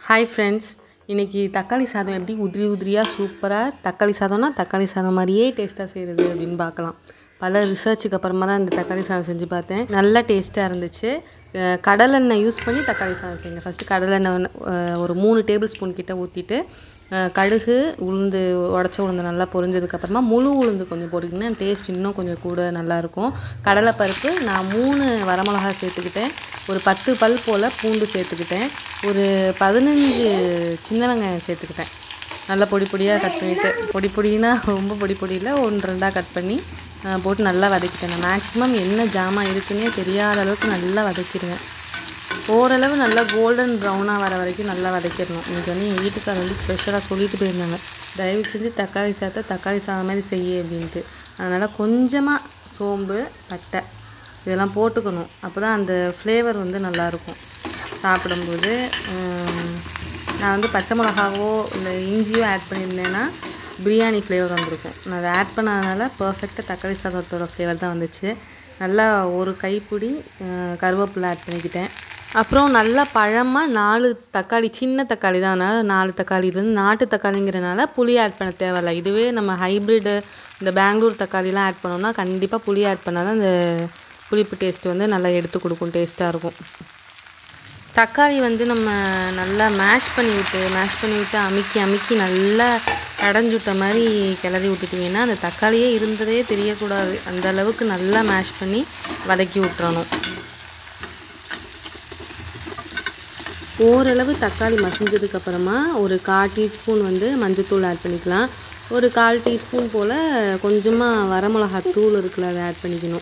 hi friends இன்றைக்கி தக்காளி சாதம் எப்படி உதிரி உதிரியாக சூப்பராக தக்காளி சாதம்னா தக்காளி சாதம் மாதிரியே டேஸ்ட்டாக செய்கிறது அப்படின்னு பார்க்கலாம் பல ரிசர்ச்சுக்கு அப்புறமா தான் இந்த தக்காளி சாதம் செஞ்சு பார்த்தேன் நல்லா டேஸ்ட்டாக இருந்துச்சு அஹ் கடலெண்ணெய் யூஸ் பண்ணி தக்காளி சாதம் செஞ்சேன் ஃபஸ்ட்டு கடலெண்ணெய் வந்து, அஹ், ஒரு மூணு டேபிள் ஸ்பூன் கிட்ட ஊற்றிட்டு கடுகு உளுந்து உடச்ச உளுந்து நல்லா பொரிஞ்சதுக்கப்புறமா முழு உளுந்து கொஞ்சம் போட்டிங்கன்னா டேஸ்ட் இன்னும் கொஞ்சம் கூட நல்லாயிருக்கும் கடலைப்பருப்பு நான் மூணு வரமிளகா சேர்த்துக்கிட்டேன் ஒரு பத்து பல் போல் பூண்டு சேர்த்துக்கிட்டேன் ஒரு பதினஞ்சு சின்ன வெங்காயம் சேர்த்துக்கிட்டேன் நல்லா பொடி பொடியாக கட் பண்ணிவிட்டு பொடி பொடினா ரொம்ப பொடி பொடியில் ஒன்று ரெண்டாக கட் பண்ணி அஹ், போட்டு நல்லா வதக்கிட்டேன் நான் மேக்ஸிமம் என்ன ஜாமான் இருக்குன்னே தெரியாத அளவுக்கு நல்லா வதக்கிடுவேன் ஓரளவு நல்லா கோல்டன் ப்ரௌனாக வர வரைக்கும் நல்லா வதக்கிடணும் இன்னைக்கு வந்து எங்கள் வீட்டுக்காரர் வந்து ஸ்பெஷலாக சொல்லிட்டு போயிருந்தாங்க தயவு செஞ்சு தக்காளி சாதத்தை தக்காளி சாதம் மாதிரி செய்ய அப்படின்ட்டு அதனால் கொஞ்சமாக சோம்பு பட்டை இதெல்லாம் போட்டுக்கணும் அப்போ தான் அந்த ஃப்ளேவர் வந்து நல்லாயிருக்கும் சாப்பிடும்போது ஹம், நான் வந்து பச்சை மிளகாவோ இல்லை இஞ்சியோ ஆட் பண்ணியிருந்தேன்னா பிரியாணி ஃப்ளேவர் வந்திருக்கும் நான் அதை ஆட் பண்ணாதனால பர்ஃபெக்டாக தக்காளி சாதத்தோட ஃப்ளேவர் தான் வந்துச்சு நல்லா ஒரு கைப்பிடி அஹ், கருவேப்பிலை ஆட் பண்ணிக்கிட்டேன் அப்புறம் நல்லா பழமாக நாலு தக்காளி சின்ன தக்காளி தான் அதனால் நாலு தக்காளி இது வந்து நாட்டு தக்காளிங்கிறனால புளி ஆட் பண்ண தேவையில்ல இதுவே நம்ம ஹைப்ரிட்டு இந்த பெங்களூர் தக்காளிலாம் ஆட் பண்ணோம்னா கண்டிப்பாக புளி ஆட் பண்ணால் தான் அந்த புளிப்பு டேஸ்ட் வந்து நல்லா எடுத்து கொடுக்கும் டேஸ்ட்டாக இருக்கும் தக்காளி வந்து நம்ம நல்லா மேஷ் பண்ணி விட்டு மேஷ் பண்ணி விட்டு அமுக்கி அமுக்கி நல்லா கடைஞ்சு விட்ட மாதிரி கிளறி விட்டுட்டிங்கன்னா அந்த தக்காளியே இருந்ததே தெரியக்கூடாது அந்த அளவுக்கு நல்லா மேஷ் பண்ணி வதக்கி விட்டுறணும் ஓரளவு தக்காளி மசிஞ்சதுக்கு அப்புறமா ஒரு கால் டீஸ்பூன் வந்து மஞ்சத்தூள் ஆட் பண்ணிக்கலாம் ஒரு கால் டீஸ்பூன் போல் கொஞ்சமாக வரமிளகா தூள் இருக்குல்ல அதை ஆட் பண்ணிக்கணும்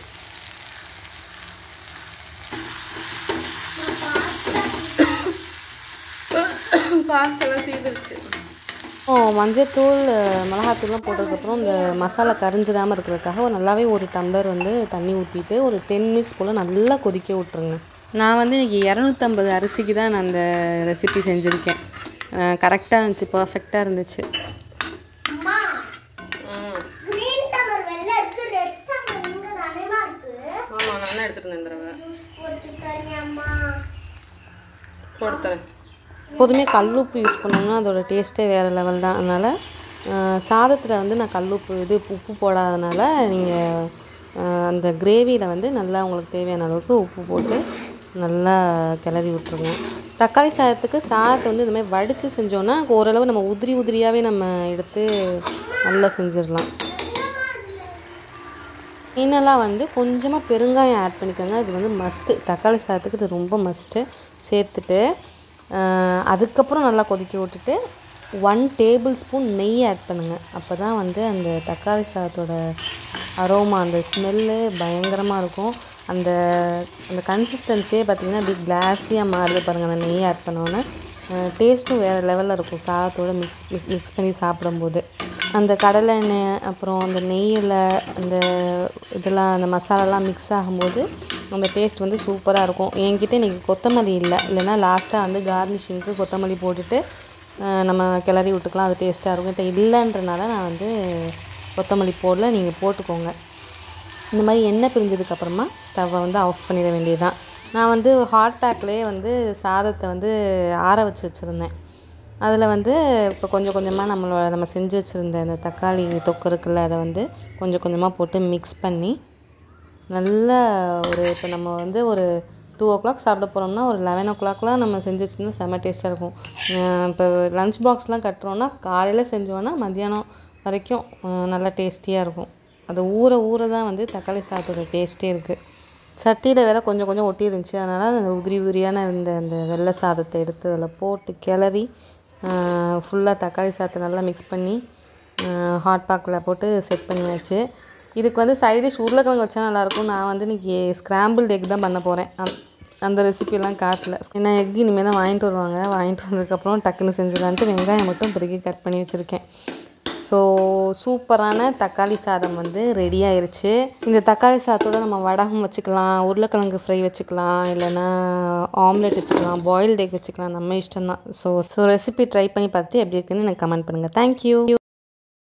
பார்சலாம் தீர்ந்துருச்சு ஓ மஞ்சத்தூள் மிளகாத்தூள்லாம் போட்டதுக்கப்புறம் இந்த மசாலா கரிஞ்சிடாமல் இருக்கிறதுக்காக ஒரு நல்லாவே ஒரு டம்ளர் வந்து தண்ணி ஊற்றிட்டு ஒரு டென் மினிட்ஸ் போல் நல்லா கொதிக்க விட்ருங்க நான் வந்து இன்றைக்கி இரநூத்தம்பது அரிசிக்கு தான் நான் அந்த ரெசிபி செஞ்சுருக்கேன் கரெக்டாக இருந்துச்சு பர்ஃபெக்டாக இருந்துச்சு அம்மா கிரீன் டவர் வெள்ள இருக்கு ரெட் டவர் இங்க தானேமா இருக்கு ஆமாம் நான் எடுத்துகிட்டு வந்தேன் தடவை போட்டு தரியாம்மா போட்டுத்தரேன் எப்போதுமே கல்லுப்பு யூஸ் பண்ணோம்னா அதோட டேஸ்ட்டே வேறு லெவல் தான் அதனால் சாதத்தில் வந்து நான் கல்லுப்பு இது உப்பு போடாதனால நீங்கள் அந்த கிரேவியில் வந்து நல்லா உங்களுக்கு தேவையான அளவுக்கு உப்பு போட்டு நல்லா கிளறி விட்ருங்க தக்காளி சாதத்துக்கு சாதத்தை வந்து இந்த மாதிரி வடித்து செஞ்சோன்னா ஓரளவு நம்ம உதிரி உதிரியாகவே நம்ம எடுத்து நல்லா செஞ்சிடலாம் இன்னெல்லாம் வந்து கொஞ்சமாக பெருங்காயம் ஆட் பண்ணிக்கோங்க இது வந்து மஸ்ட்டு தக்காளி சாதத்துக்கு இது ரொம்ப மஸ்ட்டு சேர்த்துட்டு ஆஹ், அதுக்கப்புறம் நல்லா கொதிக்க விட்டுட்டு ஒன் டேபிள் ஸ்பூன் நெய் ஆட் பண்ணுங்கள் அப்போ தான் வந்து அந்த தக்காளி சாதத்தோட அரோமா அந்த ஸ்மெல்லு பயங்கரமாக இருக்கும் அந்த அந்த கன்சிஸ்டன்சியே பார்த்திங்கன்னா அப்படி கிளாஸியாக மாறுது பாருங்கள் அந்த நெய் ஆட் பண்ணோன்னே டேஸ்ட்டும் வேறு லெவலில் இருக்கும் சாதத்தோட மிக்ஸ் மிக்ஸ் பண்ணி சாப்பிடும்போது அந்த கடலை எண்ணெய் அப்புறம் அந்த நெய்யில் அந்த இதெல்லாம் அந்த மசாலாலாம் மிக்ஸ் ஆகும்போது அந்த டேஸ்ட் வந்து சூப்பராக இருக்கும் என்கிட்ட இன்றைக்கி கொத்தமல்லி இல்லை இல்லைன்னா லாஸ்ட்டாக வந்து கார்னிஷிங்க்கு கொத்தமல்லி போட்டுட்டு அஹ், நம்ம கிளறி விட்டுக்கலாம் அது டேஸ்ட்டாக இருக்கும் இப்போ இல்லைன்றனால நான் வந்து கொத்தமல்லி போடல நீங்கள் போட்டுக்கோங்க இந்த மாதிரி எண்ணெய் பிரிஞ்சதுக்கப்புறமா ஸ்டவ்வை வந்து ஆஃப் பண்ணிட வேண்டியதுதான் நான் வந்து ஹாட் பேக்லேயே வந்து சாதத்தை வந்து ஆற வச்சு வச்சுருந்தேன் அதில் வந்து இப்போ கொஞ்சம் கொஞ்சமாக நம்மளோட நம்ம செஞ்சு வச்சுருந்த அந்த தக்காளி தொக்கு இருக்குல்ல அதை வந்து கொஞ்சம் கொஞ்சமாக போட்டு மிக்ஸ் பண்ணி நல்லா ஒரு இப்போ நம்ம வந்து ஒரு டூ ஓ கிளாக் சாப்பிட போகிறோம்னா ஒரு லெவன் ஓ கிளாக்லாம் நம்ம செஞ்சு வச்சுருந்தா செம்ம டேஸ்ட்டாக இருக்கும் அஹ் இப்போ லஞ்ச் பாக்ஸ்லாம் கட்டுறோன்னா காலையில் செஞ்சோன்னா மத்தியானம் வரைக்கும் அஹ் நல்லா டேஸ்டியாக இருக்கும் அது ஊற ஊற தான் வந்து தக்காளி சாதத்தோட டேஸ்ட்டே இருக்குது சட்டியில் வேற கொஞ்சம் கொஞ்சம் ஒட்டி இருந்துச்சு அதனால் அந்த உதிரி உதிரியான இருந்த அந்த வெள்ளை சாதத்தை எடுத்து அதில் போட்டு கிளறி ஃபுல்லாக தக்காளி சாதத்தை நல்லா மிக்ஸ் பண்ணி ஹாட் பேக்கில் போட்டு செட் பண்ணியாச்சு இதுக்கு வந்து சைடிஷ் உருளைக்கிழங்கு வச்சா நல்லாயிருக்கும் நான் வந்து இன்றைக்கி ஸ்க்ராம்பிள்டு எக் தான் பண்ண போகிறேன் அந்த ரெசிபிலாம் காட்டல ஏன்னா எக் இனிமேல் தான் வாங்கிட்டு வருவாங்க வாங்கிட்டு வந்ததுக்கப்புறம் டக்குன்னு செஞ்சிடலான்ட்டு வெங்காயம் மட்டும் இப்போதைக்கு கட் பண்ணி வச்சுருக்கேன் ஸோ சூப்பரான தக்காளி சாதம் வந்து ரெடி ஆயிருச்சு இந்த தக்காளி சாதத்தோட நம்ம வடகம் வச்சுக்கலாம் உருளைக்கிழங்கு ஃப்ரை வச்சுக்கலாம் இல்லைன்னா ஆம்லெட் வச்சுக்கலாம் பாயில்டு எக் வச்சுக்கலாம் நம்ம இஷ்டம் தான் ஸோ ஸோ ரெசிபி ட்ரை பண்ணி பார்த்துட்டு எப்படி இருக்குன்னு எனக்கு கமெண்ட் பண்ணுங்கள் தேங்க்யூ